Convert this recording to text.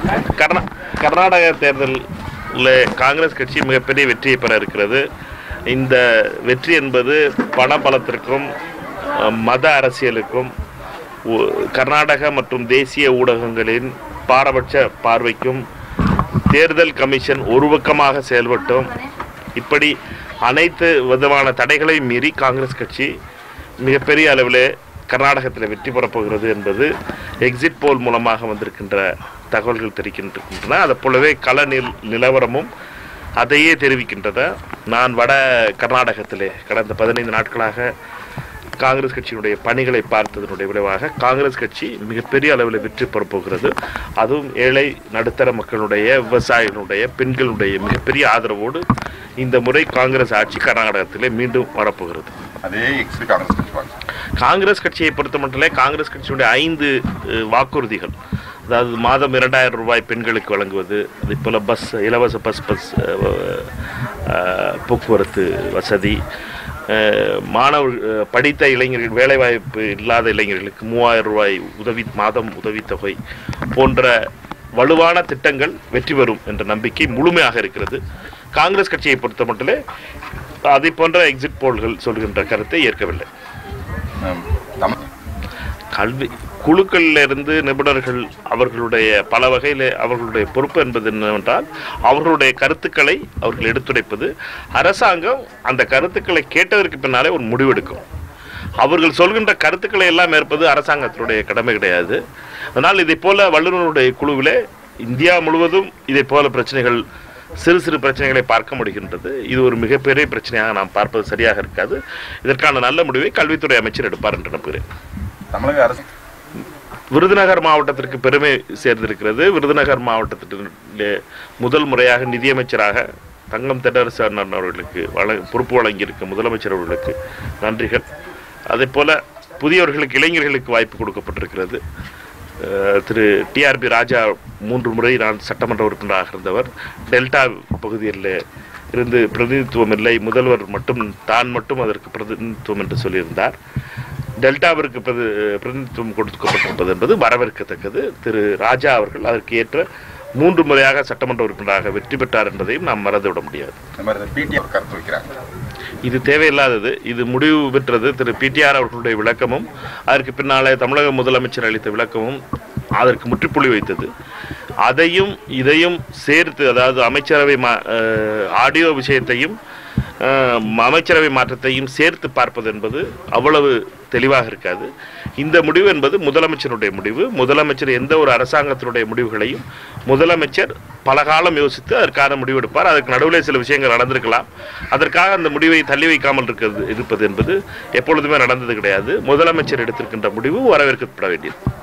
கர்நா கர்நாடக தேர்தலில் காங்கிரஸ் கட்சி மிகப்பெரிய வெற்றியை பெற இருக்கிறது இந்த வெற்றி என்பது பண பலத்திற்கும் அஹ், மத அரசியலுக்கும் உ- கர்நாடக மற்றும் தேசிய ஊடகங்களின் பாரபட்ச பார்வைக்கும் தேர்தல் கமிஷன் ஒரு பக்கமாக செயல்பட்டும் இப்படி அனைத்து விதமான தடைகளையும் மீறி காங்கிரஸ் கட்சி மிகப்பெரிய அளவில் கர்நாடகத்தில் வெற்றி பெறப்போகிறது என்பது எக்ஸிட் போல் மூலமாக வந்திருக்கின்ற தகவல்கள் தெரிவிக்கின்றன அதை போலவே கள நில் நிலவரமும் அதையே தெரிவிக்கின்றன நான் வட கர்நாடகத்திலே கடந்த பதினைந்து நாட்களாக காங்கிரஸ் கட்சியினுடைய பணிகளை பார்த்ததனுடைய விளைவாக காங்கிரஸ் கட்சி மிகப்பெரிய அளவில் வெற்றி பெறப்போகிறது அதுவும் ஏழை நடுத்தர மக்களுடைய விவசாயிகளுடைய பெண்களுடைய மிகப்பெரிய ஆதரவோடு இந்த முறை காங்கிரஸ் ஆட்சி கர்நாடகத்திலே மீண்டும் வரப்போகிறது அதே எக்ஸ்பி காங்கிரஸ் கட்சி பார்க்க காங்கிரஸ் கட்சியை பொறுத்த மட்டும் காங்கிரஸ் கட்சியினுடைய ஐந்து அஹ், வாக்குறுதிகள் அதாவது மாதம் இரண்டாயிரம் ரூபாய் பெண்களுக்கு வழங்குவது அதே போல் பஸ் இலவச பஸ் பஸ் அஹ், அஹ், போக்குவரத்து வசதி அஹ், மாணவர் அஹ், படித்த இளைஞர்கள் வேலைவாய்ப்பு இல்லாத இளைஞர்களுக்கு மூவாயிரம் ரூபாய் உதவி மாதம் உதவித்தொகை போன்ற வலுவான திட்டங்கள் வெற்றி பெறும் என்ற நம்பிக்கை முழுமையாக இருக்கிறது காங்கிரஸ் கட்சியை பொறுத்த மட்டிலே அதை போன்ற எக்ஸிட் போல்கள் சொல்கின்ற கருத்தை ஏற்கவில்லை தமிழ் கல்வி குழுக்களில் இருந்து நிபுணர்கள் அவர்களுடைய பல வகையில் அவர்களுடைய பொறுப்பு என்பது என்னவென்றால் அவர்களுடைய கருத்துக்களை அவர்கள் எடுத்துரைப்பது அரசாங்கம் அந்த கருத்துக்களை கேட்டதற்கு பின்னாலே ஒரு முடிவெடுக்கும் அவர்கள் சொல்கின்ற கருத்துக்களை எல்லாம் ஏற்பது அரசாங்கத்தினுடைய கடமை கிடையாது அதனால் இதை போல வல்லுநருடைய குழுவிலே இந்தியா முழுவதும் இதை போல பிரச்சனைகள் சிறு சிறு பிரச்சனைகளை பார்க்க முடிகின்றது இது ஒரு மிகப்பெரிய பிரச்சனையாக நாம் பார்ப்பது சரியாக இருக்காது இதற்கான நல்ல முடிவை கல்வித்துறை அமைச்சர் எடுப்பார் என்று நம்புகிறேன் தமிழக அரசு விருதுநகர் மாவட்டத்திற்கு பெருமை சேர்ந்திருக்கிறது விருதுநகர் மாவட்டத்திலே முதல் முறையாக நிதியமைச்சராக தங்கம் தென்னரசு அண்ணன் அவர்களுக்கு வழ பொறுப்பு வழங்கியிருக்க முதலமைச்சர் அவர்களுக்கு நன்றிகள் அதே போல புதியவர்களுக்கு இளைஞர்களுக்கு வாய்ப்பு கொடுக்கப்பட்டிருக்கிறது அஹ், திரு டிஆர்பி ராஜா மூன்று முறை நான் சட்டமன்ற உறுப்பினராக இருந்தவர் டெல்டா பகுதியில் இருந்து பிரதிநிதித்துவம் இல்லை முதல்வர் மட்டும் தான் மட்டும் அதற்கு பிரதிநிதித்துவம் என்று சொல்லியிருந்தார் டெல்டாவிற்கு பிரதி பிரதிநிதித்துவம் கொடுக்கப்பட்டிருப்பது என்பது வரவேற்கத்தக்கது திரு ராஜா அவர்கள் அதற்கு ஏற்ற மூன்று முறையாக சட்டமன்ற உறுப்பினராக வெற்றி பெற்றார் என்பதையும் நாம் மறந்துவிட முடியாது இந்த மாதிரி பிடிஆர் ஒரு கருத்து வைக்கிறாங்க இது தேவையில்லாதது இது முடிவு பெற்றது திரு பிடிஆர் அவர்களுடைய விளக்கமும் அதற்கு பின்னாலே தமிழக முதலமைச்சர் அளித்த விளக்கமும் அதற்கு முற்றுப்புள்ளி வைத்தது அதையும் இதையும் சேர்த்து அதாவது அமைச்சரவை மா அஹ், ஆடியோ விஷயத்தையும் அஹ், அமைச்சரவை மாற்றத்தையும் சேர்த்து பார்ப்பது என்பது அவ்வளவு தெளிவாக இருக்காது இந்த முடிவு என்பது முதலமைச்சருடைய முடிவு முதலமைச்சர் எந்த ஒரு அரசாங்கத்தினுடைய முடிவுகளையும் முதலமைச்சர் பல காலம் யோசித்து அதற்கான முடிவெடுப்பார் அதற்கு நடுவில் சில விஷயங்கள் நடந்திருக்கலாம் அதற்காக அந்த முடிவை தள்ளி வைக்காமல் இருக்கிறது இருப்பது என்பது எப்பொழுதுமே நடந்தது கிடையாது முதலமைச்சர் எடுத்திருக்கின்ற முடிவு வரவேற்கப்பட வேண்டியது